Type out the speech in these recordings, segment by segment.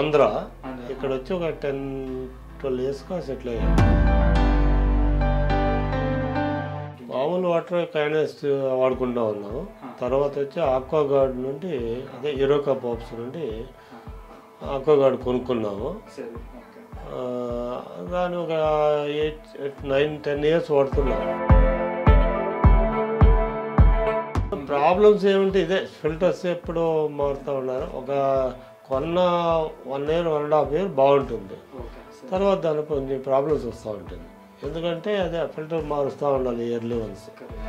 ఆంధ్ర ఆంధ్ర. ఇక్కడ వచ్చి ఒక టెన్ ట్వెల్వ్ ఇయర్స్గా సెటిల్ అయ్యాను మామూలు వాటర్ కైనస్ వాడుకుంటా ఉన్నాము తర్వాత వచ్చి ఆక్వా గార్డ్ నుండి అదే ఇరోకా పాప్స్ నుండి ఆక్వా గార్డ్ కొనుక్కున్నాము సరే ఓకే ఆ, దాని ఒక ఎయిట్ నైన్ టెన్ ఇయర్స్ వాడుతున్నాము ప్రాబ్లమ్స్ ఏమిటి ఇదే ఫిల్టర్స్ ఎప్పుడు మారుతూ ఉన్నారు ఒక కొన్న one year one and half year బాగుంటుంది ఓకే సరే తర్వాత దాని కొన్ని ప్రాబ్లమ్స్ వస్తూ ఉంటుంది ఎందుకంటే అదే ఫిల్టర్ మారుస్తూ ఉండాలి ఇయర్లీ వన్స్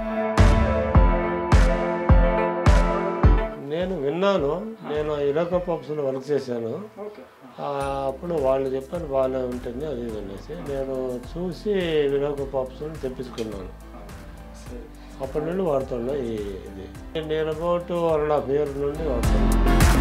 నేను విన్నాను నేను ఇరక పప్స్లో వర్క్ చేశాను ఓకే ఆ, అప్పుడు వాళ్ళు చెప్పారు బాగానే ఉంటుంది అది ఇది అనేసి నేను చూసి వినోక పాప్స్ తెప్పించుకున్నాను సరే అప్పటి నుండి వాడుతున్నా ఈ ఇది నేను about one and half year నుండి వాడుతున్నాను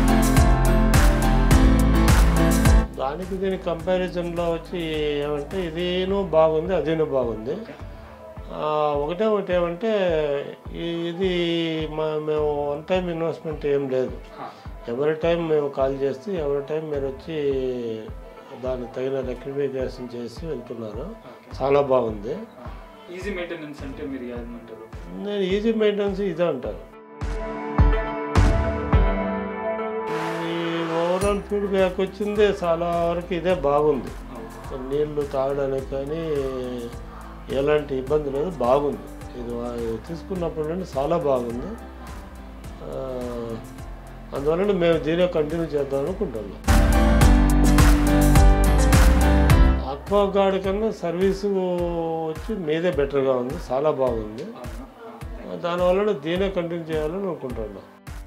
దానికి దీని కంపారిజన్లో వచ్చి ఏమంటే ఇదిను బాగుంది అదిను బాగుంది ఆ, ఒకటే ఒకటి ఏమంటే ఈ- ఇది మా- మేము వన్ టైం ఇన్వెస్ట్మెంట్ ఏం లేదు ఎవరి టైం మేము కాల్ చేస్తే ఎవరి టైం మీరు వచ్చి దానికి తగిన రెక్టిఫికేషన్ చేసి వెళ్తున్నారు చాలా బాగుంది ఈజీ మెయింటెనెన్స్ అంటే మీరు ఏమంటారు నేను ఈజీ మెయింటెనెన్స్ ఇదే అంటారు ఈ ఓవరాల్ ఫీడ్బ్యాక్ వచ్చింది చాలా వరకు ఇదే బాగుంది నీళ్లు తాగడానికి కానీ ఎలాంటి ఇబ్బంది లేదు బాగుంది ఇది వా- ఇది తీసుకున్నప్పటి నుండి చాలా బాగుంది ఆ, అందువలన మేము దీనే కంటిన్యూ చేద్దాం అనుకుంటున్నాం అక్వా గార్డ్ కన్నా సర్వీసు వచ్చి మీదే బెటర్గా ఉంది చాలా బాగుంది దానివల్ల దీనే కంటిన్యూ చేయాలని అనుకుంటున్నాను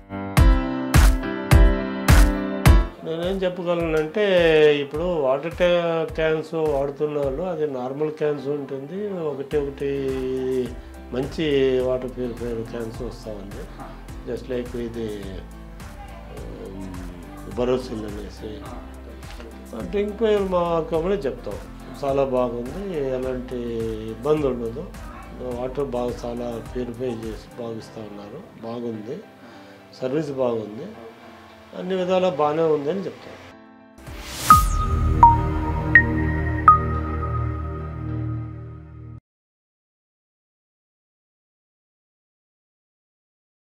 నేనేం చెప్పగలనంటే ఇప్పుడు వాటర్ ట్యా క్యాన్స్ వాడుతున్న వాళ్ళు అది నార్మల్ క్యాన్స్ ఉంటుంది ఒకటి ఒకటి మంచి వాటర్ ప్యూరిఫైర్ క్యాన్స్ వస్తూ ఉంది జస్ట్ లైక్ ఇది బరోసిల్ అనేసి డ్రింక్ పేరు మార్కమని చెప్తాం చాలా బాగుంది ఎలాంటి ఇబ్బంది ఉండదు వాటర్ బాగా చాలా ప్యూరిఫై చేసి బాగిస్తూ ఉన్నారు బాగుంది సర్వీస్ బాగుంది అన్ని విధాలా బాగానే ఉంది అని చెప్తాను